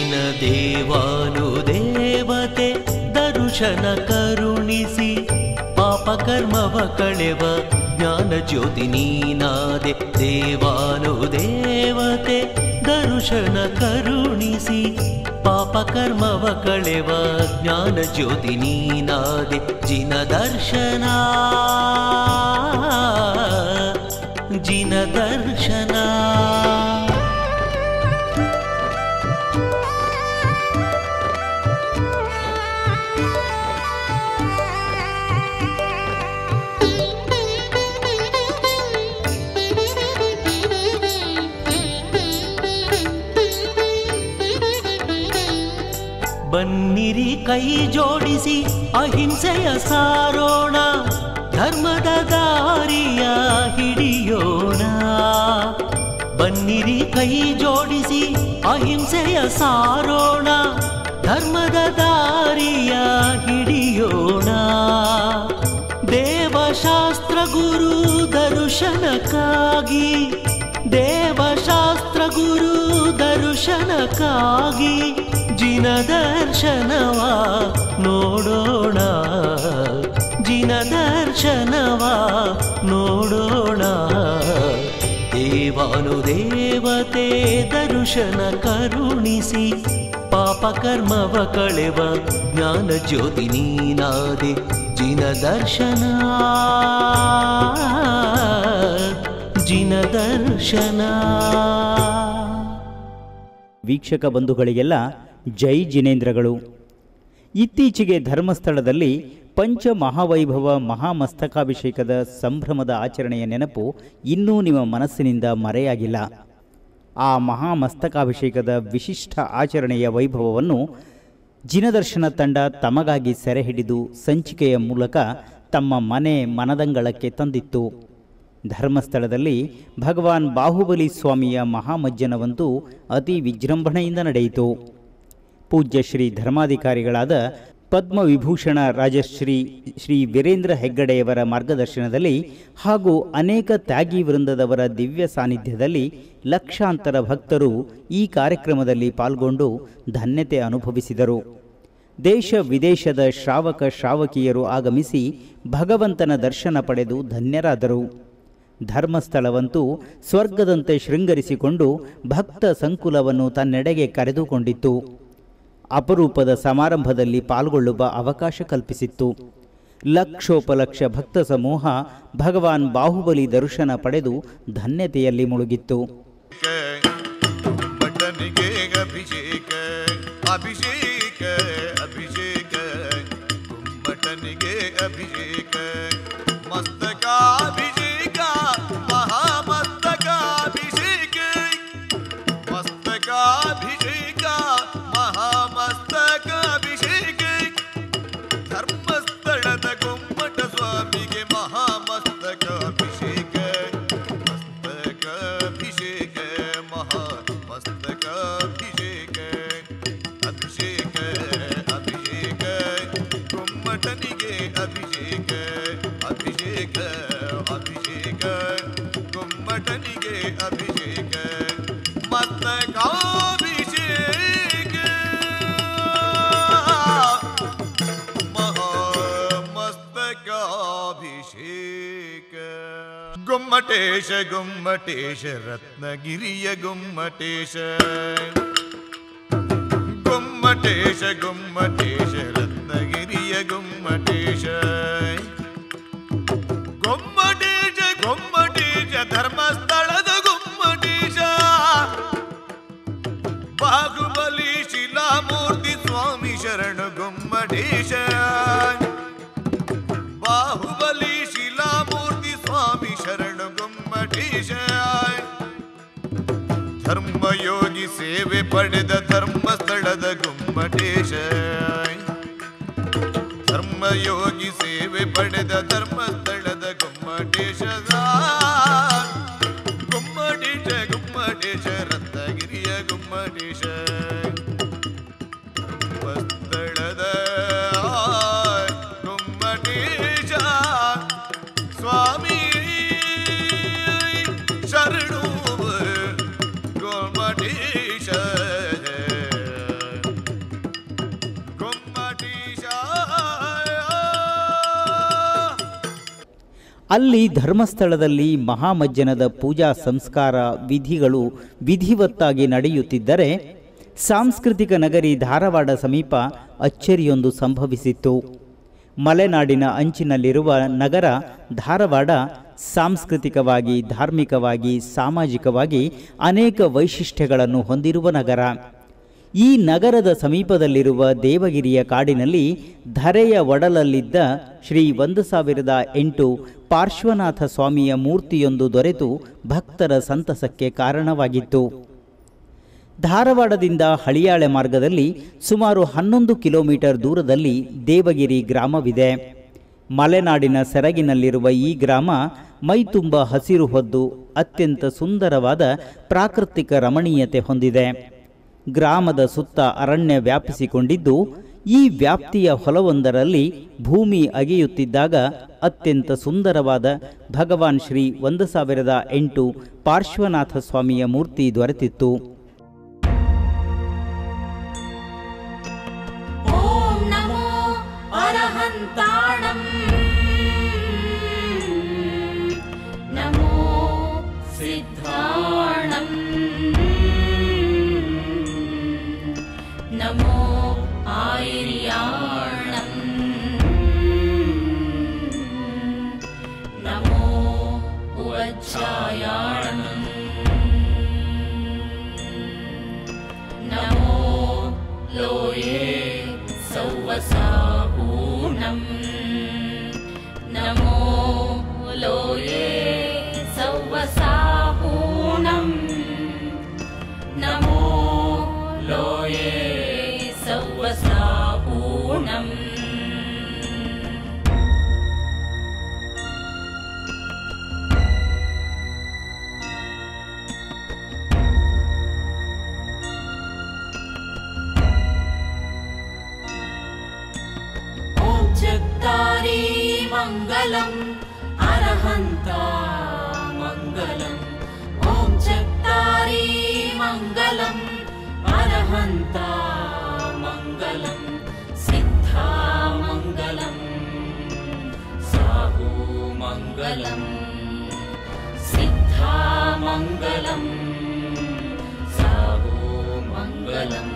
ಜಿನ ದೇವಾನು ದೇವತೆ ದರುಶನ ಕರುಣಿಸಿ ಪಾಪ ಕರ್ಮವ ಕಳೆವ ಜ್ಞಾನ ಜ್ಯೋತಿ ನೀನಾದೆ ದೇವಾನು ದೇವತೆ ದರುಶನ ಕರುಣಿಸಿ ಪಾಪ ಕರ್ಮವ ಕಳೆವ ಜ್ಞಾನ ಜ್ಯೋತಿ ನೀನಾದೆ ಜಿನ ದರ್ಶನ ಜಿನ ದರ್ಶನ ಬನ್ನಿರಿ ಕೈ ಜೋಡಿಸಿ ಅಹಿಂಸೆಯ ಸಾರೋಣ ಧರ್ಮದ ದಾರಿಯ ಹಿಡಿಯೋಣ ಬನ್ನಿರಿ ಕೈ ಜೋಡಿಸಿ ಅಹಿಂಸೆಯ ಸಾರೋಣ ಧರ್ಮದ ದಾರಿಯ ಹಿಡಿಯೋಣ ದೇವಶಾಸ್ತ್ರ ಗುರು ದರ್ಶನಕ್ಕಾಗಿ ದೇವಶಾಸ್ತ್ರ ಗುರು ದರ್ಶನಕ್ಕಾಗಿ ಜಿನ ದರ್ಶನವ ನೋಡೋಣ ಜಿನ ದರ್ಶನವ ನೋಡೋಣ ದೇವಾನು ದೇವತೆ ದರ್ಶನ ಕರುಣಿಸಿ ಪಾಪ ಕರ್ಮವ ಕಳೆವ ಜ್ಞಾನ ಜ್ಯೋತಿ ನೀನಾದೆ ಜಿನ ದರ್ಶನ ಜಿನ ದರ್ಶನ ವೀಕ್ಷಕ ಬಂಧುಗಳಿಗೆಲ್ಲ ಜೈ ಜಿನೇಂದ್ರಗಳು ಇತ್ತೀಚೆಗೆ ಧರ್ಮಸ್ಥಳದಲ್ಲಿ ಪಂಚ ಮಹಾವೈಭವ ಮಹಾಮಸ್ತಕಾಭಿಷೇಕದ ಸಂಭ್ರಮದ ಆಚರಣೆಯ ನೆನಪು ಇನ್ನೂ ನಿಮ್ಮ ಮನಸ್ಸಿನಿಂದ ಮರೆಯಾಗಿಲ್ಲ ಆ ಮಹಾಮಸ್ತಕಾಭಿಷೇಕದ ವಿಶಿಷ್ಟ ಆಚರಣೆಯ ವೈಭವವನ್ನು ಜಿನದರ್ಶನ ತಂಡ ತಮಗಾಗಿ ಸೆರೆ ಹಿಡಿದು ಸಂಚಿಕೆಯ ಮೂಲಕ ತಮ್ಮ ಮನೆ ಮನದಂಗಳಕ್ಕೆ ತಂದಿತ್ತು ಧರ್ಮಸ್ಥಳದಲ್ಲಿ ಭಗವಾನ್ ಬಾಹುಬಲಿ ಸ್ವಾಮಿಯ ಮಹಾಮಜ್ಜನವಂತೂ ಅತಿ ವಿಜೃಂಭಣೆಯಿಂದ ನಡೆಯಿತು ಪೂಜ್ಯ ಶ್ರೀ ಧರ್ಮಾಧಿಕಾರಿಗಳಾದ ಪದ್ಮವಿಭೂಷಣ ರಾಜಶ್ರೀ ಶ್ರೀ ವೀರೇಂದ್ರ ಹೆಗ್ಗಡೆಯವರ ಮಾರ್ಗದರ್ಶನದಲ್ಲಿ ಹಾಗೂ ಅನೇಕ ತ್ಯಾಗಿ ವೃಂದದವರ ದಿವ್ಯ ಸಾನ್ನಿಧ್ಯದಲ್ಲಿ ಲಕ್ಷಾಂತರ ಭಕ್ತರು ಈ ಕಾರ್ಯಕ್ರಮದಲ್ಲಿ ಪಾಲ್ಗೊಂಡು ಧನ್ಯತೆ ಅನುಭವಿಸಿದರು ದೇಶ ವಿದೇಶದ ಶ್ರಾವಕ ಶ್ರಾವಕಿಯರು ಆಗಮಿಸಿ ಭಗವಂತನ ದರ್ಶನ ಪಡೆದು ಧನ್ಯರಾದರು ಧರ್ಮಸ್ಥಳವಂತೂ ಸ್ವರ್ಗದಂತೆ ಶೃಂಗರಿಸಿಕೊಂಡು ಭಕ್ತ ಸಂಕುಲವನ್ನು ತನ್ನೆಡೆಗೆ ಕರೆದುಕೊಂಡಿತ್ತು ಅಪರೂಪದ ಸಮಾರಂಭದಲ್ಲಿ ಪಾಲ್ಗೊಳ್ಳುವ ಅವಕಾಶ ಕಲ್ಪಿಸಿತ್ತು ಲಕ್ಷೋಪಲಕ್ಷ ಭಕ್ತ ಸಮೂಹ ಭಗವಾನ್ ಬಾಹುಬಲಿ ದರ್ಶನ ಪಡೆದು ಧನ್ಯತೆಯಲ್ಲಿ ಮುಳುಗಿತ್ತು ಮಟನಿಗೆ ಅಭಿಷೇಕ ಅಭಿಷೇಕ ಅಭಿಷೇಕ ಮಟನಿಗೆ ಅಭಿಷೇಕ ಮಸ್ತಕಾಭಿಷೇಕ ಮಹಾಮಸ್ತಕಾಭಿಷೇಕ ಮಸ್ತಕಾಭಿಷೇಕ ಮಹಾಮಸ್ತಕಾಭಿಷೇಕ ಧರ್ಮಸ್ಥಳದ ಗೊಮ್ಮಟ ಸ್ವಾಮಿಗೆ ಮಹಾಮಸ್ತಕಾಭಿಷೇಕ ಮಸ್ತಕಾಭಿಷೇಕ ಮಹಾ ಮಸ್ತಕಾಭಿಷೇಕ ಅಭಿಷೇಕ ಅಭಿಷೇಕ ಗೊಮ್ಮಟನಿಗೆ ಅಭಿಷೇಕ ಅಭಿಷೇಕ ಅಭಿಷೇಕ ಗೊಮ್ಮಟನಿಗೆ ಅಭಿಷೇಕ ಮಸ್ತಕಾಭಿಷೇಕ ಮಹಾಮಸ್ತಕಾಭಿಷೇಕ ಗುಮ್ಮಟೇಶ ಗುಮ್ಮಟೇಶ ರತ್ನಗಿರಿಯ ಗುಮ್ಮಟೇಶ ಗುಮ್ಮಟೇಶ ಗುಮ್ಮಟೇಶ ರತ್ನಗಿರಿಯ ಗುಮ್ಮಟೇಶ ಗುಮ್ಮಟೇಶ ಗುಮ್ಮಟೇಶ ಧರ್ಮಸ್ಥಳದ ಗುಮ್ಮಟೇಶ ಬಾಹುಬಲಿ ಶಿಲಾಮೂರ್ತಿ ಸ್ವಾಮಿ ಶರಣು ಗುಮ್ಮಟೇಶ ಬಾಹುಬಲಿ ಶಿಲಾಮೂರ್ತಿ ಸ್ವಾಮಿ ಶರಣು ಗುಮ್ಮಟೇಶ ಧರ್ಮಯೋಗಿ ಸೇವೆ ಪಡೆದ ಧರ್ಮಸ್ಥಳದ ಗುಮ್ಮಟೇಶ ಧರ್ಮಯೋಗಿ ಸೇವೆ ಪಡೆದ ಧರ್ಮಸ್ಥಳದ ಗುಮ್ಮಟೇಶ ಗುಮ್ಮಟೇಶ ಗುಮ್ಮಟೇಶ ರತ್ನಗಿರಿಯ ಗುಮ್ಮಟೇಶ ಧರ್ಮಸ್ಥಳದ ಗುಮ್ಮಟೇಶ ಸ್ವಾಮಿ ಶರಣು ಗುಮ್ಮಟೇಶ ಅಲ್ಲಿ ಧರ್ಮಸ್ಥಳದಲ್ಲಿ ಮಹಾಮಜ್ಜನದ ಪೂಜಾ ಸಂಸ್ಕಾರ ವಿಧಿಗಳು ವಿಧಿವತ್ತಾಗಿ ನಡೆಯುತ್ತಿದ್ದರೆ ಸಾಂಸ್ಕೃತಿಕ ನಗರಿ ಧಾರವಾಡ ಸಮೀಪ ಅಚ್ಚರಿಯೊಂದು ಸಂಭವಿಸಿತ್ತು ಮಲೆನಾಡಿನ ಅಂಚಿನಲ್ಲಿರುವ ನಗರ ಧಾರವಾಡ ಸಾಂಸ್ಕೃತಿಕವಾಗಿ ಧಾರ್ಮಿಕವಾಗಿ ಸಾಮಾಜಿಕವಾಗಿ ಅನೇಕ ವೈಶಿಷ್ಟ್ಯಗಳನ್ನು ಹೊಂದಿರುವ ನಗರ ಈ ನಗರದ ಸಮೀಪದಲ್ಲಿರುವ ದೇವಗಿರಿಯ ಕಾಡಿನಲ್ಲಿ ಧರೆಯ ಒಡಲಲ್ಲಿದ್ದ ಶ್ರೀ ಒಂದು ಸಾವಿರದ ಎಂಟು ಪಾರ್ಶ್ವನಾಥ ಸ್ವಾಮಿಯ ಮೂರ್ತಿಯೊಂದು ದೊರೆತು ಭಕ್ತರ ಸಂತಸಕ್ಕೆ ಕಾರಣವಾಗಿತ್ತು ಧಾರವಾಡದಿಂದ ಹಳಿಯಾಳೆ ಮಾರ್ಗದಲ್ಲಿ ಸುಮಾರು ಹನ್ನೊಂದು ಕಿಲೋಮೀಟರ್ ದೂರದಲ್ಲಿ ದೇವಗಿರಿ ಗ್ರಾಮವಿದೆ ಮಲೆನಾಡಿನ ಸೆರಗಿನಲ್ಲಿರುವ ಈ ಗ್ರಾಮ ಮೈತುಂಬ ಹಸಿರು ಹೊದ್ದು ಅತ್ಯಂತ ಸುಂದರವಾದ ಪ್ರಾಕೃತಿಕ ರಮಣೀಯತೆ ಹೊಂದಿದೆ ಗ್ರಾಮದ ಸುತ್ತ ಅರಣ್ಯ ವ್ಯಾಪಿಸಿಕೊಂಡಿದ್ದು ಈ ವ್ಯಾಪ್ತಿಯ ಹೊಲವೊಂದರಲ್ಲಿ ಭೂಮಿ ಅಗೆಯುತ್ತಿದ್ದಾಗ ಅತ್ಯಂತ ಸುಂದರವಾದ ಭಗವಾನ್ ಶ್ರೀ ಒಂದು ಸಾವಿರದ ಎಂಟು ಪಾರ್ಶ್ವನಾಥ ಸ್ವಾಮಿಯ ಮೂರ್ತಿ ದೊರೆತಿತ್ತು ॐ नमो अरहन्ताणम् नमो सिद्धाणम् नमो आयर्याणम् नमो उवज्जायाणम् नमो लोये सौवसापूर्णम् नमो लोये सौवसापूर्णम् नमो लोये सौवसापूर्णम् ॐ चत्तारी मङ्गलम् अरहन्ता मङ्गलम् ॐ चत्तारी मङ्गलम् अरहन्ता मङ्गलम् सिद्धा मङ्गलम् साहू मङ्गलम् सिद्धा मङ्गलम् साहू मङ्गलम्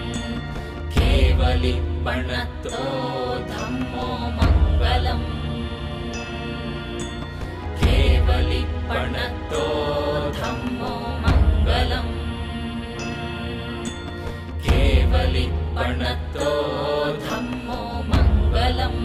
केवलिपणतो धम्मो मङ्गलम् केवलिपणतो धम्मो मङ्गलम् केवलिपणतो धम्मो मङ्गलम्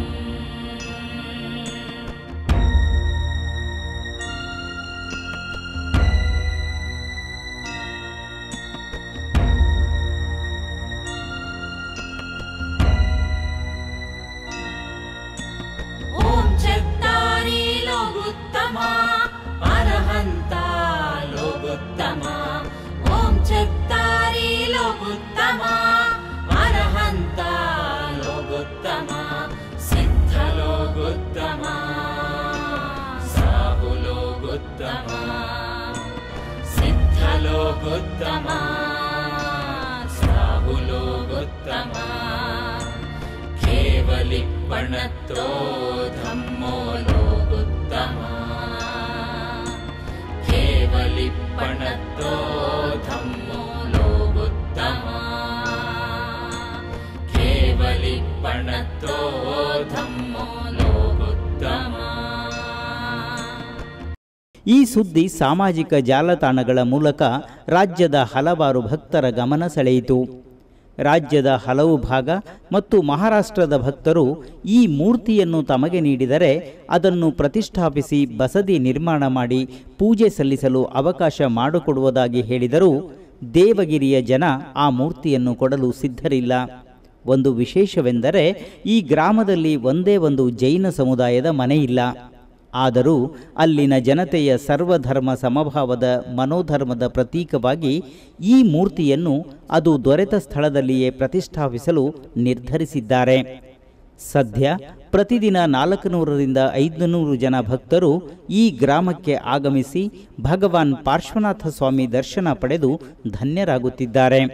ॐ चत्तारी लोगुत्तमा अरहन्ता लोगुत्तमा ॐ चत्तारी लोगुत्तमा अरहन्ता लोगुत्तमा सिद्धलोगुत्तमा साहुलोगुत्तमा सिद्धलोगुत्तमा साहुलोगुत्तमा केवलिपणतो धम्मो लोगुत्तमा केवलिपणतो धम्मो लोगुत्तमा केवलिपणतो धम्मो लोगुत्तमा ಈ ಸುದ್ದಿ ಸಾಮಾಜಿಕ ಜಾಲತಾಣಗಳ ಮೂಲಕ ರಾಜ್ಯದ ಹಲವಾರು ಭಕ್ತರ ಗಮನ ಸೆಳೆಯಿತು ರಾಜ್ಯದ ಹಲವು ಭಾಗ ಮತ್ತು ಮಹಾರಾಷ್ಟ್ರದ ಭಕ್ತರು ಈ ಮೂರ್ತಿಯನ್ನು ತಮಗೆ ನೀಡಿದರೆ ಅದನ್ನು ಪ್ರತಿಷ್ಠಾಪಿಸಿ ಬಸದಿ ನಿರ್ಮಾಣ ಮಾಡಿ ಪೂಜೆ ಸಲ್ಲಿಸಲು ಅವಕಾಶ ಮಾಡಿಕೊಡುವುದಾಗಿ ಹೇಳಿದರೂ ದೇವಗಿರಿಯ ಜನ ಆ ಮೂರ್ತಿಯನ್ನು ಕೊಡಲು ಸಿದ್ಧರಿಲ್ಲ ಒಂದು ವಿಶೇಷವೆಂದರೆ ಈ ಗ್ರಾಮದಲ್ಲಿ ಒಂದೇ ಒಂದು ಜೈನ ಸಮುದಾಯದ ಮನೆಯಿಲ್ಲ ಆದರೂ ಅಲ್ಲಿನ ಜನತೆಯ ಸರ್ವಧರ್ಮ ಸಮಭಾವದ ಮನೋಧರ್ಮದ ಪ್ರತೀಕವಾಗಿ ಈ ಮೂರ್ತಿಯನ್ನು ಅದು ದೊರೆತ ಸ್ಥಳದಲ್ಲಿಯೇ ಪ್ರತಿಷ್ಠಾಪಿಸಲು ನಿರ್ಧರಿಸಿದ್ದಾರೆ ಸದ್ಯ ಪ್ರತಿದಿನ ನಾಲ್ಕು ನೂರರಿಂದ ಐದುನೂರು ಜನ ಭಕ್ತರು ಈ ಗ್ರಾಮಕ್ಕೆ ಆಗಮಿಸಿ ಭಗವಾನ್ ಪಾರ್ಶ್ವನಾಥ ಸ್ವಾಮಿ ದರ್ಶನ ಪಡೆದು ಧನ್ಯರಾಗುತ್ತಿದ್ದಾರೆ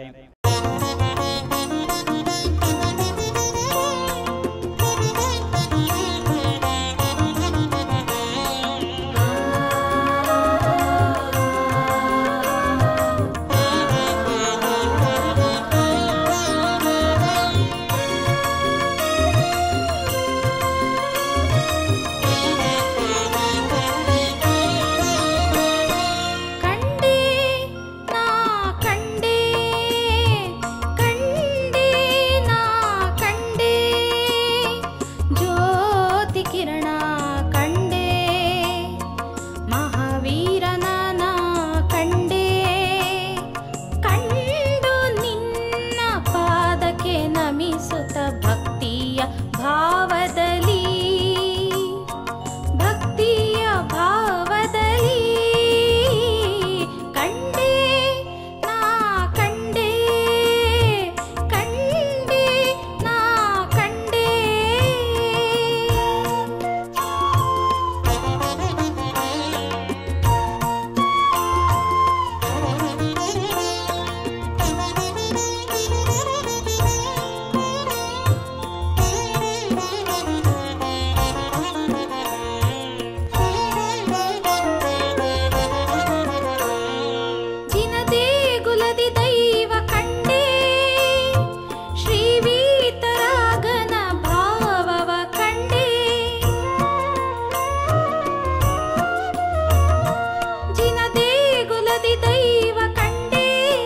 ಜೀವ ಕಂಡೇ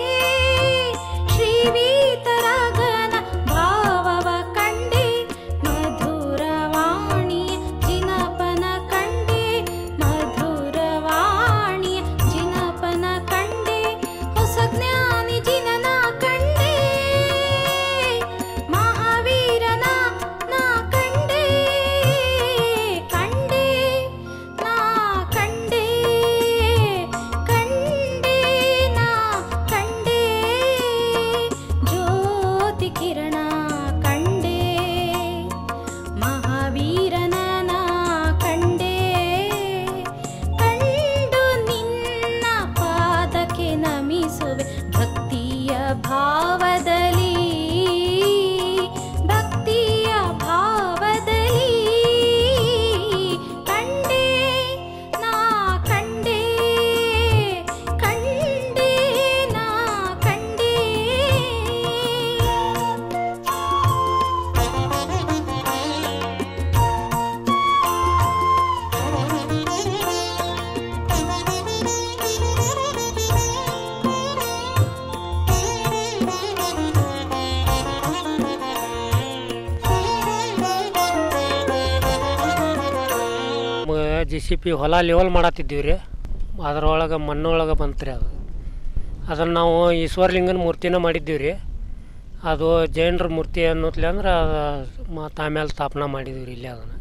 ಶ್ರೀವೀತರಾಗನ ಭಾವವ ಕಂಡೇ ಮಧುರವಾಣಿಯ ಜಿನಪನ ಕಂಡೇ ಮಧುರವಾಣಿಯ ಜಿನಪನ ಕಂಡೇ ಹೊಸ ಜ್ಞಾನಿ ಜಿನನ ಕಂಡೇ ಮಹಾವೀರನ ನಾ ಕಂಡೇ ಕಂಡೇ ನಾ ಕಂಡೇ ಕಂಡೇ ನಾ ಕಂಡೇ ಜ್ಯೋತಿ ಕಿರಣ ಕಂಡೇ ಮಹಾವೀರನ ನಾ ಕಂಡೇ ಕಂಡು ನಿನ್ನ ಪಾದಕ್ಕೆ ನಮಿಸುವೆ ಭಕ್ತಿಯ ಭಾವದಲ್ಲಿ ಭಕ್ತಿಯ ಭಾವದಲ್ಲಿ ಕಂಡೇ ನಾ ಕಂಡೇ ಕಂಡೇ ನಾ ಕಂಡೇ ಜೆ ಸಿ ಪಿ ಹೊಲ ಲೆವೆಲ್ ಮಾಡತ್ತಿದ್ದೀವಿ ರೀ ಅದ್ರೊಳಗೆ ಮಣ್ಣೊಳಗೆ ಬಂತು ರೀ ಅದು ಅದನ್ನು ನಾವು ಈಶ್ವರಲಿಂಗನ ಮೂರ್ತಿನ ಮಾಡಿದ್ದೀವಿ ರೀ ಅದು ಜೈನರ ಮೂರ್ತಿ ಅನ್ನೋತ್ಲೆ ಅಂದ್ರೆ ಮತ್ತು ಆಮೇಲೆ ಸ್ಥಾಪನೆ ಮಾಡಿದ್ದೀವಿ ರೀ ಇಲ್ಲಿ ಅದನ್ನು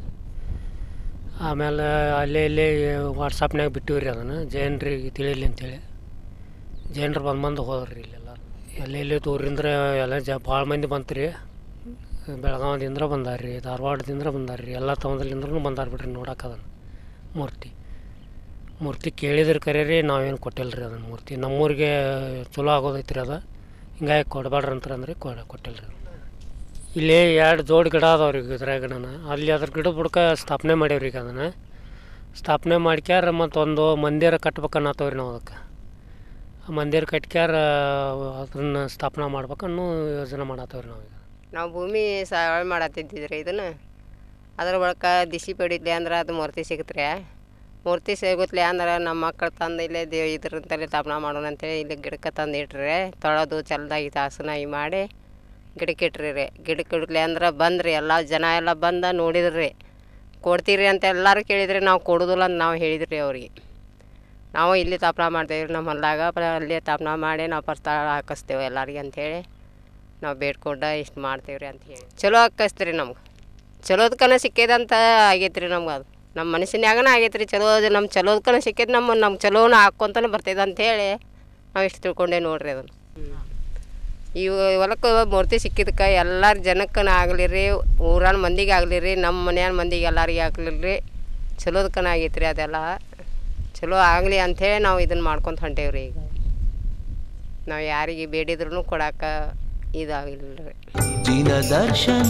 ಆಮೇಲೆ ಅಲ್ಲೇ ಇಲ್ಲೇ ವಾಟ್ಸಪ್ನಾಗ ಬಿಟ್ಟಿವಿ ರೀ ಅದನ್ನು ಜೈನರಿಗೆ ತಿಳಿಲಿ ಅಂತೇಳಿ ಜೈನರು ಬಂದು ಬಂದು ಹೋದ್ರಿ ಇಲ್ಲೆಲ್ಲ ಎಲ್ಲೆಲ್ಲಿ ದೂರಿಂದ ಎಲ್ಲ ಜ ಭಾಳ ಮಂದಿ ಬಂತು ರೀ ಬೆಳಗಾವಿದಿಂದ ಬಂದಾರ ರೀ ಧಾರವಾಡದಿಂದ ಬಂದಾರ ರೀ ಎಲ್ಲ ತಗೊಂಡ್ಲಿಂದ್ರೂ ಬಂದಾರ ಬಿಡ್ರಿ ನೋಡಕ್ಕೆ ಅದನ್ನು ಮೂರ್ತಿ ಮೂರ್ತಿ ಕೇಳಿದ್ರೆ ಕರೆ ರೀ ನಾವೇನು ಕೊಟ್ಟಿಲ್ಲ ರೀ ಅದನ್ನು ಮೂರ್ತಿ ನಮ್ಮೂರಿಗೆ ಚಲೋ ಆಗೋದೈತಿ ರೀ ಅದು ಹಿಂಗಾಗಿ ಕೊಡಬೇಡ್ರಿ ಅಂತಾರೆ ಅಂದ್ರೆ ಕೊಡ ಕೊಟ್ಟಿಲ್ಲ ರೀ ಇಲ್ಲಿ ಎರಡು ಜೋಡಿ ಗಿಡ ಅದಾವ್ರಿ ಇದ್ರಾಗ ಗಿಡನ ಅಲ್ಲಿ ಅದ್ರ ಗಿಡ ಬುಡಕ ಸ್ಥಾಪನೆ ಮಾಡೇವ್ರಿ ಈಗ ಅದನ್ನು ಸ್ಥಾಪನೆ ಮಾಡ್ಕ್ಯಾರ ಮತ್ತು ಒಂದು ಮಂದಿರ ಕಟ್ಬೇಕನ್ನತ್ತವ್ರಿ ನಾವು ಅದಕ್ಕೆ ಆ ಮಂದಿರ ಕಟ್ಕ್ಯಾರ ಅದನ್ನು ಸ್ಥಾಪನೆ ಮಾಡ್ಬೇಕನ್ನೋ ಯೋಜನೆ ಮಾಡತ್ತವ್ರಿ ನಾವು ಈಗ ನಾವು ಭೂಮಿ ಸಾವಯವ ಮಾಡತ್ತಿದ್ದಿದ್ರಿ ಇದನ್ನು ಅದ್ರ ಬಳಿಕ ದಿಸಿ ಪಡಿದ್ಲಿ ಅಂದ್ರೆ ಅದು ಮೂರ್ತಿ ಸಿಗುತ್ತೆ ಮೂರ್ತಿ ಸಿಗುತ್ತಲೆ ಅಂದ್ರೆ ನಮ್ಮ ಮಕ್ಕಳು ತಂದು ಇಲ್ಲೇ ದೇ ಇದ್ರಂತಲೇ ತಾಪನ ಮಾಡೋಣ ಅಂತೇಳಿ ಇಲ್ಲಿ ಗಿಡಕ್ಕೆ ತಂದು ಇಟ್ರಿ ತೊಳೆದು ಚಲ್ದಾಗಿ ತಾಸನಾಗಿ ಮಾಡಿ ಗಿಡಕ್ಕೆ ಇಟ್ರಿ ರೀ ಗಿಡಕ್ಕೆ ಇಡ್ಲಿ ಅಂದ್ರೆ ಬಂದ್ರಿ ಎಲ್ಲ ಜನ ಎಲ್ಲ ಬಂದ ನೋಡಿದ್ರಿ ಕೊಡ್ತೀರಿ ಅಂತ ಎಲ್ಲರೂ ಕೇಳಿದ್ರಿ ನಾವು ಕೊಡೋದಿಲ್ಲ ಅಂತ ನಾವು ಹೇಳಿದ್ರಿ ಅವ್ರಿಗೆ ನಾವು ಇಲ್ಲಿ ತಾಪನ ಮಾಡ್ತೇವೆ ನಮ್ಮ ಹೊಲ್ದಾಗ ಪ ಅಲ್ಲೇ ತಾಪನ ಮಾಡಿ ನಾವು ಪ್ರಸ್ತಾವ ಹಾಕಿಸ್ತೇವೆ ಎಲ್ಲರಿಗೆ ಅಂಥೇಳಿ ನಾವು ಬೇಡ್ಕೊಂಡು ಇಷ್ಟು ಮಾಡ್ತೇವೆ ರೀ ಅಂತ ಹೇಳಿ ಚಲೋ ಆಕಸ್ತ್ರಿ ನಮ್ಗೆ ಚಲೋದ್ಕನ ಸಿಕ್ಕೈದಂತ ಆಗೈತೆ ರೀ ನಮ್ಗೆ ಅದು ನಮ್ಮ ಮನಸ್ಸಿನ್ಯಾಗನ ಆಗೈತೆ ರೀ ಚಲೋ ಅದು ನಮ್ಮ ಚಲೋದ್ಕನ ಸಿಕ್ಕೈತೆ ನಮ್ಮ ನಮ್ಮ ಚಲೋನ ಹಾಕ್ಕೊಂತನೇ ಬರ್ತೈತೆ ಅಂಥೇಳಿ ನಾವು ಇಷ್ಟು ತಿಳ್ಕೊಂಡೆ ನೋಡ್ರಿ ಅದನ್ನು ಈ ಹೊಲಕ್ಕೆ ಮೂರ್ತಿ ಸಿಕ್ಕಿದಕ್ಕೆ ಎಲ್ಲರ ಜನಕ್ಕನ ಆಗಲಿ ರೀ ಊರನ ಮಂದಿಗೆ ಆಗಲಿ ರೀ ನಮ್ಮ ಮನ್ಯಾನ ಮಂದಿಗೆ ಎಲ್ಲರಿಗೆ ಆಗ್ಲಿ ರೀ ಚಲೋದಕ್ಕನ ಆಗೈತೆ ರೀ ಅದೆಲ್ಲ ಚಲೋ ಆಗಲಿ ಅಂಥೇಳಿ ನಾವು ಇದನ್ನು ಮಾಡ್ಕೊತ ಹೊಂಟೇವಿ ರೀ ಈಗ ನಾವು ಯಾರಿಗೆ ಬೇಡಿದ್ರೂ ಕೊಡಕ್ಕೆ ಇದಾಗಿಲ್ಲ ರೀ ಜಿನ ದರ್ಶನ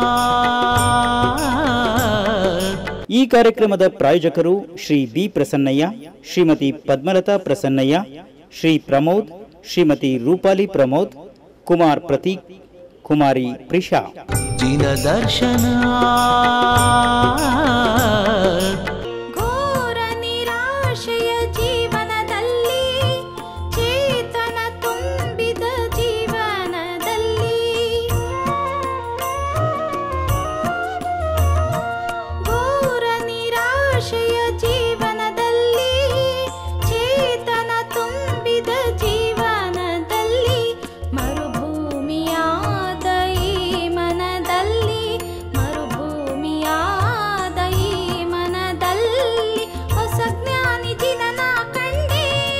ಈ ಕಾರ್ಯಕ್ರಮದ ಪ್ರಾಯೋಜಕರು ಶ್ರೀ ಬಿ ಪ್ರಸನ್ನಯ್ಯ ಶ್ರೀಮತಿ ಪದ್ಮಲತಾ ಪ್ರಸನ್ನಯ್ಯ ಶ್ರೀ ಪ್ರಮೋದ್ ಶ್ರೀಮತಿ ರೂಪಾಲಿ ಪ್ರಮೋದ್ ಕುಮಾರ್ ಪ್ರತೀಕ್ ಕುಮಾರಿ ಪ್ರಿಷಾ ಜಿನ ದರ್ಶನ ಘೋರ ನಿರಾಶೆಯ ಜೀವನದಲ್ಲಿ ಚೇತನ ತುಂಬಿದ ಜೀವನದಲ್ಲಿ ಘೋರ ನಿರಾಶೆಯ ಜೀವನದಲ್ಲಿ ಚೇತನ ತುಂಬಿದ ಜೀವನದಲ್ಲಿ ಮರುಭೂಮಿಯಾದ ಈ ಮನದಲ್ಲಿ ಮರುಭೂಮಿಯಾದ ಈ ಮನದಲ್ಲಿ ಹೊಸ ಜ್ಞಾನಿ ಜಿನನ ಕಂಡೇ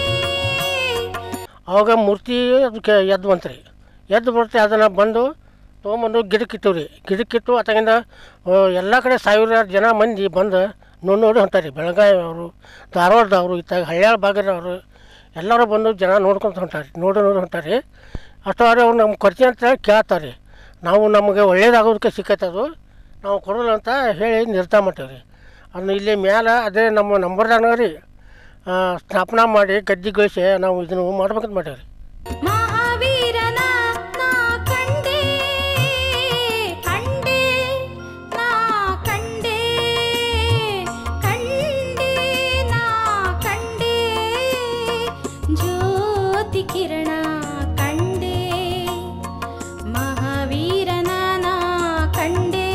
ಅವಾಗ ಮೂರ್ತಿ ಅದಕ್ಕೆ ಎದ್ದು ಬಂತ್ರಿ ಎದ್ದು ಬರುತ್ತೆ ಅದನ್ನು ಬಂದು ತೊಗೊಂಬಂದು ಗಿಡಕ್ಕಿಟ್ಟಿವಿ ರೀ ಗಿಡಕ್ಕಿಟ್ಟು ಅತ್ತಾಗಿಂದ ಎಲ್ಲ ಕಡೆ ಸಾವಿರಾರು ಜನ ಮಂದಿ ಬಂದು ನೋಡಿ ನೋಡಿ ಹೊಂಟಾರಿ ಬೆಳಗಾವಿ ಅವರು ಧಾರವಾಡದವರು ಇತ್ತಾಗ ಹಳ್ಯಾಳ ಭಾಗದವರು ಎಲ್ಲರೂ ಬಂದು ಜನ ನೋಡ್ಕೊಂತ ಹೊಂಟಾರಿ ನೋಡಿ ನೋಡಿ ಹೊಂಟಾರಿ ಅಷ್ಟಾದ್ರೆ ಅವ್ರು ನಮ್ಮ ಖರ್ಚು ಅಂತ ಹೇಳಿ ಕೇಳ್ತಾರೆ ನಾವು ನಮಗೆ ಒಳ್ಳೇದಾಗೋದಕ್ಕೆ ಸಿಕ್ಕೈತೆ ಅದು ನಾವು ಕೊಡೋಲ್ಲ ಅಂತ ಹೇಳಿ ನಿರ್ಧಾರ ಮಾಡ್ತೇವೆ ರೀ ಅದನ್ನ ಇಲ್ಲಿ ಮ್ಯಾಲೆ ಅದೇ ನಮ್ಮ ನಂಬರ್ದಾಗ ರೀ ಆ, ಸ್ಥಾಪನಾ ಮಾಡಿ ಗದ್ದಿಗೊಳಿಸಿ ನಾವು ಇದನ್ನು ಮಾಡ್ಬೇಕಂತ ಮಾಡೇವಿ ರೀ ಮಹಾವೀರನ ನಾ ಕಂಡೇ ಕಂಡೇ ನಾ ಕಂಡೇ ಕಂಡೇ ನಾ ಕಂಡೇ ಜ್ಯೋತಿ ಕಿರಣ ಕಂಡೆ ಮಹಾವೀರನ ನಾ ಕಂಡೆ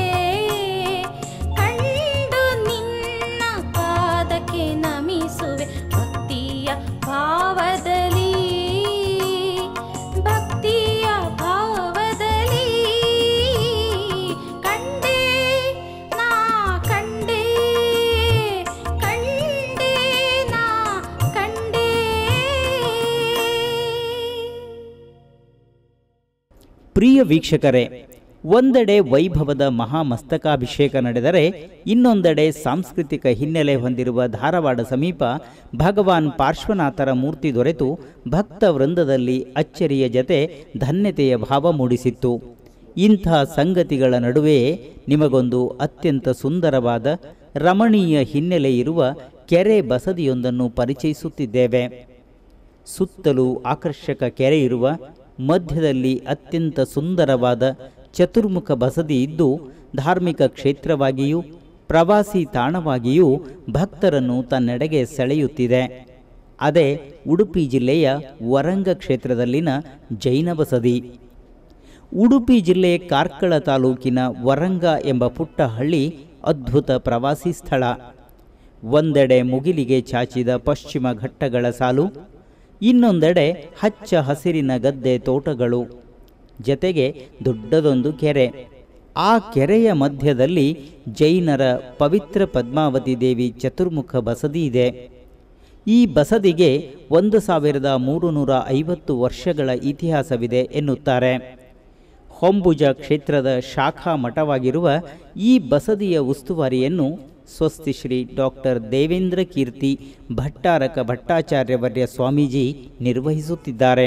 ಕಂಡು ನಿನ್ನ ಪಾದಕ್ಕೆ ನಮಿಸುವೆ ಭಕ್ತಿಯ ಭಾವದಲ್ಲಿ ಭಕ್ತಿಯ ಭಾವದಲ್ಲಿ ಕಂಡೆ ನಾ ಕಂಡೆ ಕಂಡೆ ನಾ ಕಂಡೆ ಪ್ರಿಯ ವೀಕ್ಷಕರೇ ಒಂದೆಡೆ ವೈಭವದ ಮಹಾಮಸ್ತಕಾಭಿಷೇಕ ನಡೆದರೆ ಇನ್ನೊಂದೆಡೆ ಸಾಂಸ್ಕೃತಿಕ ಹಿನ್ನೆಲೆ ಹೊಂದಿರುವ ಧಾರವಾಡ ಸಮೀಪ ಭಗವಾನ್ ಪಾರ್ಶ್ವನಾಥರ ಮೂರ್ತಿ ದೊರೆತು ಭಕ್ತ ವೃಂದದಲ್ಲಿ ಅಚ್ಚರಿಯ ಜತೆ ಧನ್ಯತೆಯ ಭಾವ ಮೂಡಿಸಿತ್ತು ಇಂಥ ಸಂಗತಿಗಳ ನಡುವೆಯೇ ನಿಮಗೊಂದು ಅತ್ಯಂತ ಸುಂದರವಾದ ರಮಣೀಯ ಹಿನ್ನೆಲೆ ಇರುವ ಕೆರೆ ಬಸದಿಯೊಂದನ್ನು ಪರಿಚಯಿಸುತ್ತಿದ್ದೇವೆ ಸುತ್ತಲೂ ಆಕರ್ಷಕ ಕೆರೆ ಇರುವ ಮಧ್ಯದಲ್ಲಿ ಅತ್ಯಂತ ಸುಂದರವಾದ ಚತುರ್ಮುಖ ಬಸದಿ ಇದ್ದು ಧಾರ್ಮಿಕ ಕ್ಷೇತ್ರವಾಗಿಯೂ ಪ್ರವಾಸಿ ತಾಣವಾಗಿಯೂ ಭಕ್ತರನ್ನು ತನ್ನೆಡೆಗೆ ಸೆಳೆಯುತ್ತಿದೆ ಅದೇ ಉಡುಪಿ ಜಿಲ್ಲೆಯ ವರಂಗ ಕ್ಷೇತ್ರದಲ್ಲಿನ ಜೈನ ಬಸದಿ ಉಡುಪಿ ಜಿಲ್ಲೆ ಕಾರ್ಕಳ ತಾಲೂಕಿನ ವರಂಗ ಎಂಬ ಪುಟ್ಟ ಹಳ್ಳಿ ಅದ್ಭುತ ಪ್ರವಾಸಿ ಸ್ಥಳ ಒಂದೆಡೆ ಮುಗಿಲಿಗೆ ಚಾಚಿದ ಪಶ್ಚಿಮ ಘಟ್ಟಗಳ ಸಾಲು ಇನ್ನೊಂದೆಡೆ ಹಚ್ಚ ಹಸಿರಿನ ಗದ್ದೆ ತೋಟಗಳು ಜತೆಗೆ ದೊಡ್ಡದೊಂದು ಕೆರೆ ಆ ಕೆರೆಯ ಮಧ್ಯದಲ್ಲಿ ಜೈನರ ಪವಿತ್ರ ಪದ್ಮಾವತಿ ದೇವಿ ಚತುರ್ಮುಖ ಬಸದಿ ಇದೆ ಈ ಬಸದಿಗೆ ಒಂದು ಸಾವಿರದ ಮೂರು ನೂರ ಐವತ್ತು ವರ್ಷಗಳ ಇತಿಹಾಸವಿದೆ ಎನ್ನುತ್ತಾರೆ ಹೊಂಬುಜ ಕ್ಷೇತ್ರದ ಶಾಖಾ ಮಠವಾಗಿರುವ ಈ ಬಸದಿಯ ಉಸ್ತುವಾರಿಯನ್ನು ಸ್ವಸ್ತಿ ಶ್ರೀ ಡಾಕ್ಟರ್ ದೇವೇಂದ್ರ ಕೀರ್ತಿ ಭಟ್ಟಾರಕ ಭಟ್ಟಾಚಾರ್ಯವರ್ಯ ಸ್ವಾಮೀಜಿ ನಿರ್ವಹಿಸುತ್ತಿದ್ದಾರೆ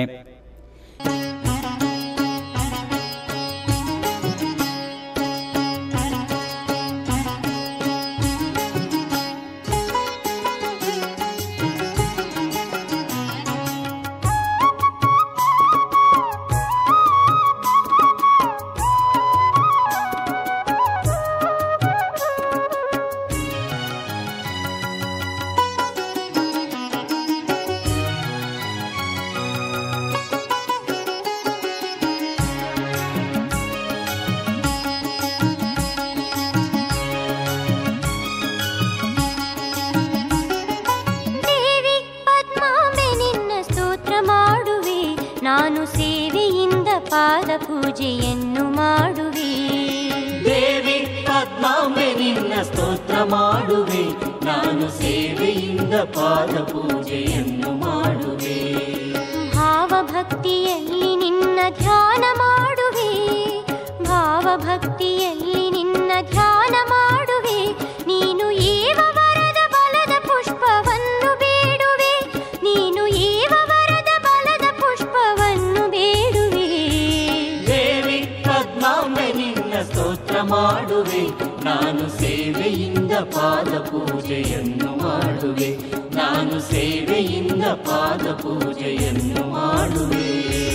ದೇವಿ ಪದ್ಮಾಂಬೆ ನಿನ್ನ ಸ್ತೋತ್ರ ಮಾಡುವೆ ನಾನು ಸೇವೆಯಿಂದ ಪಾದ ಪೂಜೆಯನ್ನು ಮಾಡುವೆ ದೇವಿ ಪದ್ಮಾಂಬೆ ನಿನ್ನ ಸ್ತೋತ್ರ ಮಾಡುವೆ ನಾನು ಸೇವೆಯಿಂದ ಪಾದ ಪೂಜೆಯನ್ನು ಮಾಡುವೆ ಭಾವಭಕ್ತಿಯಲ್ಲಿ ನಿನ್ನ ಧ್ಯಾನ ಮಾಡುವೆ ಭಾವಭಕ್ತಿಯಲ್ಲಿ ನಿನ್ನ ಧ್ಯಾನ ಮಾಡುವೆ ನೀನು ಏವ ವರದ ಬಲದ ಪುಷ್ಪವನ್ನು ಬೇಡುವೆ ನೀನು ಏವ ವರದ ಬಲದ ಪುಷ್ಪವನ್ನು ಬೇಡುವೆ ದೇವಿ ಪದ್ಮಾಂಬೆ ನಿನ್ನ ಸ್ತೋತ್ರ ಮಾಡುವೆ ನಾನು ಸೇವೆಯಿಂದ ಪಾದ ಪೂಜೆಯನ್ನು ಮಾಡುವೆ ನಾನು ಸೇವೆಯಿಂದ ಪಾದ ಪೂಜೆಯನ್ನು ಮಾಡುವೆ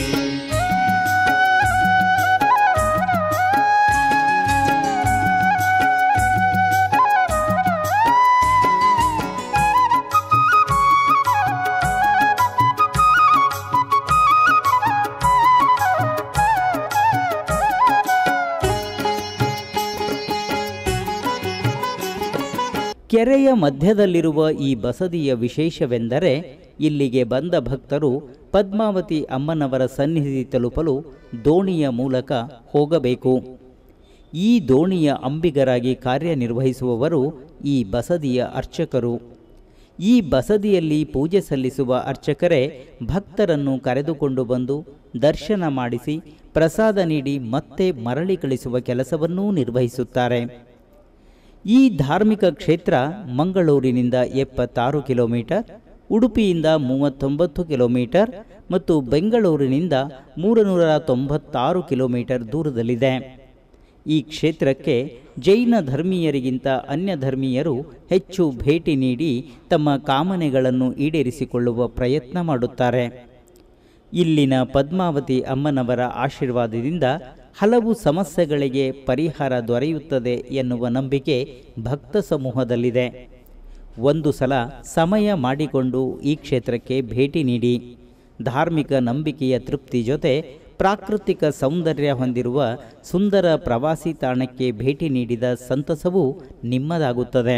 ಕೆರೆಯ ಮಧ್ಯದಲ್ಲಿರುವ ಈ ಬಸದಿಯ ವಿಶೇಷವೆಂದರೆ ಇಲ್ಲಿಗೆ ಬಂದ ಭಕ್ತರು ಪದ್ಮಾವತಿ ಅಮ್ಮನವರ ಸನ್ನಿಧಿ ತಲುಪಲು ದೋಣಿಯ ಮೂಲಕ ಹೋಗಬೇಕು ಈ ದೋಣಿಯ ಅಂಬಿಗರಾಗಿ ಕಾರ್ಯನಿರ್ವಹಿಸುವವರು ಈ ಬಸದಿಯ ಅರ್ಚಕರು ಈ ಬಸದಿಯಲ್ಲಿ ಪೂಜೆ ಸಲ್ಲಿಸುವ ಅರ್ಚಕರೇ ಭಕ್ತರನ್ನು ಕರೆದುಕೊಂಡು ಬಂದು ದರ್ಶನ ಮಾಡಿಸಿ ಪ್ರಸಾದ ನೀಡಿ ಮತ್ತೆ ಮರಳಿ ಕಳಿಸುವ ಕೆಲಸವನ್ನೂ ನಿರ್ವಹಿಸುತ್ತಾರೆ ಈ ಧಾರ್ಮಿಕ ಕ್ಷೇತ್ರ ಮಂಗಳೂರಿನಿಂದ ಎಪ್ಪತ್ತಾರು ಕಿಲೋಮೀಟರ್ ಉಡುಪಿಯಿಂದ ಮೂವತ್ತೊಂಬತ್ತು ಕಿಲೋಮೀಟರ್ ಮತ್ತು ಬೆಂಗಳೂರಿನಿಂದ ಮೂರುನೂರ ತೊಂಬತ್ತಾರು ಕಿಲೋಮೀಟರ್ ದೂರದಲ್ಲಿದೆ ಈ ಕ್ಷೇತ್ರಕ್ಕೆ ಜೈನ ಧರ್ಮೀಯರಿಗಿಂತ ಅನ್ಯ ಧರ್ಮೀಯರು ಹೆಚ್ಚು ಭೇಟಿ ನೀಡಿ ತಮ್ಮ ಕಾಮನೆಗಳನ್ನು ಈಡೇರಿಸಿಕೊಳ್ಳುವ ಪ್ರಯತ್ನ ಮಾಡುತ್ತಾರೆ ಇಲ್ಲಿನ ಪದ್ಮಾವತಿ ಅಮ್ಮನವರ ಆಶೀರ್ವಾದದಿಂದ ಹಲವು ಸಮಸ್ಯೆಗಳಿಗೆ ಪರಿಹಾರ ದೊರೆಯುತ್ತದೆ ಎನ್ನುವ ನಂಬಿಕೆ ಭಕ್ತ ಸಮೂಹದಲ್ಲಿದೆ ಒಂದು ಸಲ ಸಮಯ ಮಾಡಿಕೊಂಡು ಈ ಕ್ಷೇತ್ರಕ್ಕೆ ಭೇಟಿ ನೀಡಿ ಧಾರ್ಮಿಕ ನಂಬಿಕೆಯ ತೃಪ್ತಿ ಜೊತೆ ಪ್ರಾಕೃತಿಕ ಸೌಂದರ್ಯ ಹೊಂದಿರುವ ಸುಂದರ ಪ್ರವಾಸಿ ತಾಣಕ್ಕೆ ಭೇಟಿ ನೀಡಿದ ಸಂತಸವೂ ನಿಮ್ಮದಾಗುತ್ತದೆ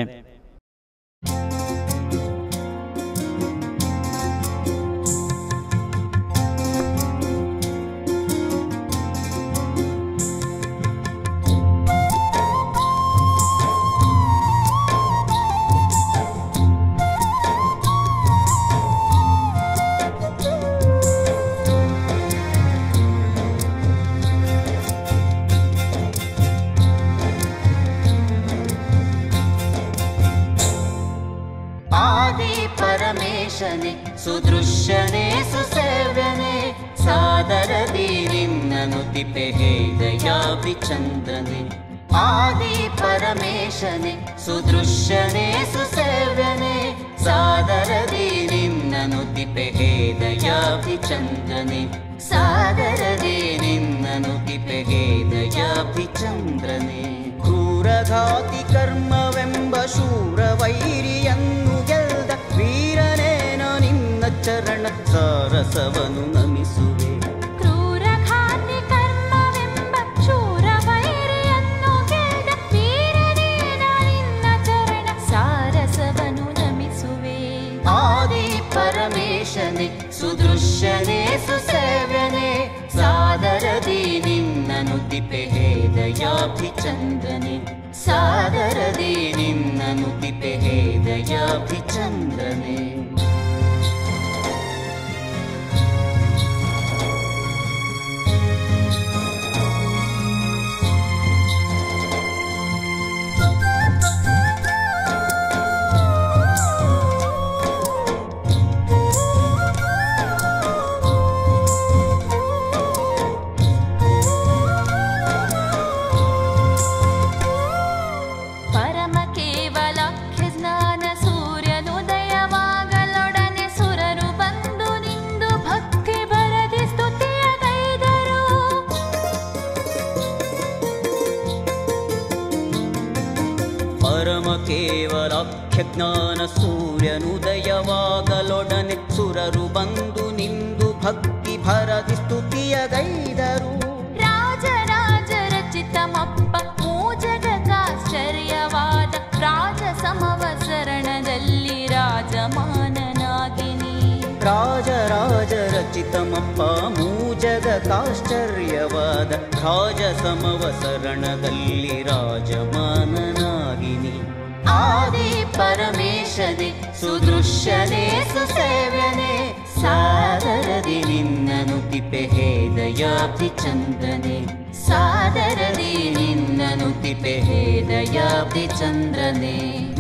ಆದಿ ಪರಮೇಶನೆ ಸುದೃಶ್ಯನೆ ಸುಸೇವ್ಯನೆ ಸಾದರದಿ ನಿನ್ನನು ತಿಪೆ ಹೇದಯಾವಿ ಚಂದ್ರನೆ ಆದಿ ಪರಮೇಶನೆ ಸುದೃಶ್ಯನೆ ಸುಸೇವ್ಯನೆ ಸಾದರದಿ ನಿನ್ನನು ತಿಪೆ ಹೇದಯಾವಿ ಚಂದ್ರನೆ ಸಾದರದಿ ನಿನ್ನನು ತಿಪೆ ಹೇದಯಾವಿ ಚಂದ್ರನೆ ಕ್ರೂರಘಾತಿ ಕರ್ಮವೆಂಬ ಶೂರ ವೈರಿಯನ್ನು ಗೆಲ್ದ ವೀರನೇನ ನಿನ್ನ ಚರಣ ಸಾರಸವನು ನಮಿಸುವೆ ಕ್ರೂರ ಖಾತಿ ಕರ್ಮವೆಂಬ ಶೂರ ವೈರಿಯನ್ನು ಗೆದ್ದ ವೀರನೇನ ನಿನ್ನ ಚರಣ ಸಾರಸವನು ನಮಿಸುವೆ ಆದಿ ಪರಮೇಶನೆ ಸುದೃಶ್ಯನೆ ಸುಸೇವ್ಯನೆ ಸಾದರದಿ ನಿನ್ನನು ತಿಪೆ ಹೇದಯಾಭಿಚಂದ್ರನೆ ಸಾದರದಿ ನಿನ್ನನು ತಿಪೆ ಹೇದಯಾಭಿಚಂದ್ರನೆ ಪರಮ ಕೇವಲಾಖ್ಯ ಜ್ಞಾನ ಸೂರ್ಯನುದಯವಾಗಲೊಡನೆ ಸುರರು ಬಂದು ನಿಂದು ಭಕ್ತಿ ಬರದಿ ಸ್ತುತಿಯ ಗೈದರು ಪರಮ ಕೇವಲಾಖ್ಯ ಜ್ಞಾನ ಸೂರ್ಯನುದಯವಾಗಲೊಡನೆ ಸುರರು ಬಂದು ನಿಂದು ಭಕ್ತಿ ಭರದಿ ಸ್ತುತಿಯ ಗೈದರು ರಾಜರಾಜ ರಚಿತಮಪ್ಪ ಮೂಜಗದಾಶ್ಚರ್ಯವಾದ ರಾಜ ಸಮವಸರಣದಲ್ಲಿ ರಾಜಮಾನನಾಗಿನಿ ರಾಜರಾಜ ರಚಿತಮಪ್ಪ ಮೂಜಗತಾಶ್ಚರ್ಯವಾದ ರಾಜ ಸಮವಸರಣದಲ್ಲಿ ರಾಜಮಾನನಾಗಿನಿ ಆದಿ ಪರಮೇಶನೆ ಸುದೃಶ್ಯನೆ ಸುಸೇವ್ಯನೆ ಸಾದರದಿ ನಿನ್ನನು ತಿಪೆ ಹೇದಯಾಭಿಚಂದ್ರನೆ ಸಾದರದಿ ನಿನ್ನನು ತಿಪೆ ಹೇದಯಾಭಿಚಂದ್ರನೆ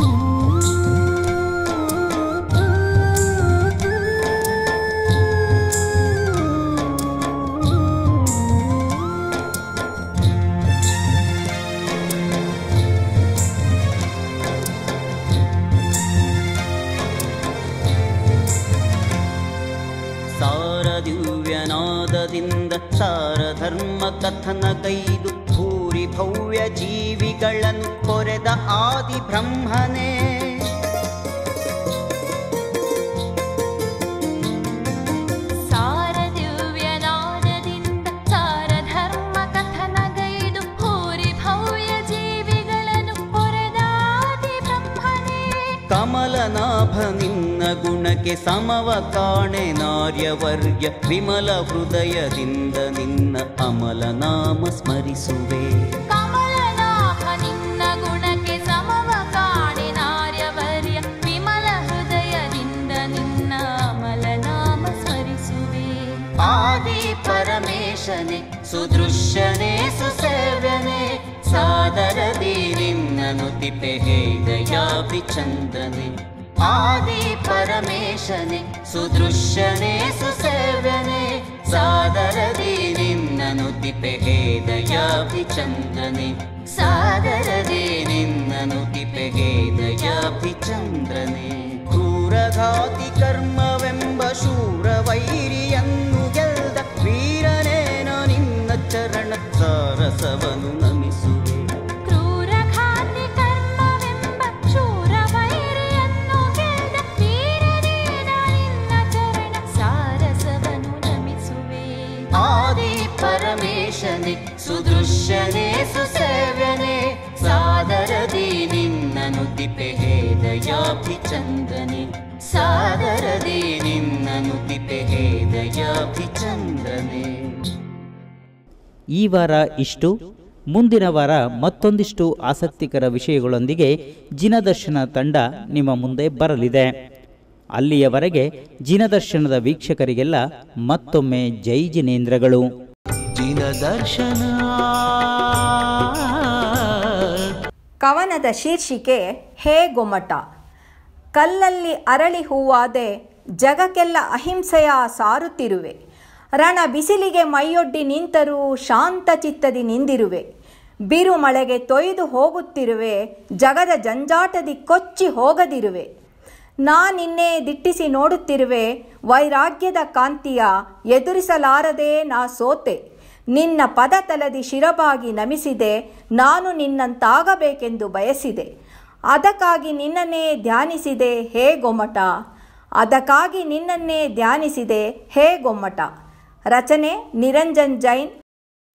ಸಾರದಿವ್ಯನಾದದಿಂದ ಸಾರಧರ್ಮ ಕಥನ ಕೈದು ಭೂರಿ ಭವ್ಯ ಜೀವಿಗಳನ್ನು ಕೊರೆದ ಆದಿ ಬ್ರಹ್ಮನೇ ಸಾರದಿವ್ಯನಾದದಿಂದ ಸಾರಧರ್ಮ ಕಥನಗೈದು ಭೂರಿ ಭವ್ಯ ಜೀವಿಗಳನ್ನು ಹೊರೆದಾದಿ ಬ್ರಹ್ಮನೇ ಕಮಲನಾಭ ನಿನ್ನ ಗುಣಕ್ಕೆ ಸಮವ ಕಾಣೆ ನಾರ್ಯವರ್ಯ ವಿಮಲ ಹೃದಯದಿಂದ ನಿನ್ನ ಅಮಲ ನಾಮ ಸ್ಮರಿಸುವೆ ಕಮಲನಾಭ ನಿನ್ನ ಗುಣಕ್ಕೆ ಸಮವ ಕಾಣೆ ನಾರ್ಯವರ್ಯ ವಿಮಲ ಹೃದಯದಿಂದ ನಿನ್ನ ಅಮಲ ನಾಮ ಸ್ಮರಿಸುವೆ ಆದಿ ಪರಮೇಶನೆ ಸುದೃಶ್ಯನೆ ಸುಸೇವ್ಯನೆ ಸಾದರದಿ ನಿನ್ನನು ತಿಪೆ ಹೇದಯಾಭಿಚಂದ್ರನೆ ಆದಿ ಪರಮೇಶನೆ ಸುದೃಶ್ಯನೆ ಸುಸೇವ್ಯನೆ ಸಾದರದಿ ನಿನ್ನನು ತಿಪೆ ಹೇದಯಾಭಿಚಂದ್ರನೆ ಸಾದರದಿ ನಿನ್ನನು ತಿಪೆ ಹೇದಯಾಭಿಚಂದ್ರನೆ ಕ್ರೂರಘಾತಿ ಕರ್ಮವೆಂಬ ಶೂರ ವೈರಿಯನ್ನು ಗೆಲ್ದ ವೀರನೇನ ನಿನ್ನ ಚರಣ ಸಾರಸವನು ನಮಿಸುವೆ ಕ್ರೂರ ಖಾತಿ ಕರ್ಮವೆಂಬ ಶೂರ ವೈರಿಯನ್ನು ಗೆದ್ದ ವೀರನೇನ ನಿನ್ನ ಚರಣ ಸಾರಸವನು ಚಂದ್ರನೆ ಸಾದರದೆ ನಿನ್ನ ನುತಿಪೆ ಹೇ ದಯಾಭಿಚಂದ್ರನೆ ಈ ವಾರ ಇಷ್ಟು ಮುಂದಿನ ವಾರ ಮತ್ತೊಂದಿಷ್ಟು ಆಸಕ್ತಿಕರ ವಿಷಯಗಳೊಂದಿಗೆ ಜಿನದರ್ಶನ ತಂಡ ನಿಮ್ಮ ಮುಂದೆ ಬರಲಿದೆ ಅಲ್ಲಿಯವರೆಗೆ ಜಿನದರ್ಶನದ ವೀಕ್ಷಕರಿಗೆಲ್ಲ ಮತ್ತೊಮ್ಮೆ ಜೈ ಜಿನೇಂದ್ರಗಳು ಜಿನದರ್ಶನ ಕವನದ ಶೀರ್ಷಿಕೆ ಹೇ ಗೊಮ್ಮಟ ಕಲ್ಲಲ್ಲಿ ಅರಳಿ ಹೂವಾದೆ ಜಗಕ್ಕೆಲ್ಲ ಅಹಿಂಸೆಯ ಸಾರುತ್ತಿರುವೆ ರಣ ಬಿಸಿಲಿಗೆ ಮೈಯೊಡ್ಡಿ ನಿಂತರೂ ಶಾಂತ ಚಿತ್ತದಿ ನಿಂದಿರುವೆ ಬಿರು ಮಳೆಗೆ ತೊಯ್ದು ಹೋಗುತ್ತಿರುವೆ ಜಗದ ಜಂಜಾಟದಿ ಕೊಚ್ಚಿ ಹೋಗದಿರುವೆ ನಾನಿನ್ನೇ ದಿಟ್ಟಿಸಿ ನೋಡುತ್ತಿರುವೆ ವೈರಾಗ್ಯದ ಕಾಂತಿಯ ಎದುರಿಸಲಾರದೆ ನಾ ಸೋತೆ ನಿನ್ನ ಪದ ತಲದಿ ಶಿರಬಾಗಿ ನಮಿಸಿದೆ ನಾನು ನಿನ್ನಂತಾಗಬೇಕೆಂದು ಬಯಸಿದೆ ಅದಕ್ಕಾಗಿ ನಿನ್ನನ್ನೇ ಧ್ಯಾನಿಸಿದೆ ಹೇ ಗೊಮ್ಮಟ ಅದಕ್ಕಾಗಿ ನಿನ್ನನ್ನೇ ಧ್ಯಾನಿಸಿದೆ ಹೇ ಗೊಮ್ಮಟ ರಚನೆ ನಿರಂಜನ್ ಜೈನ್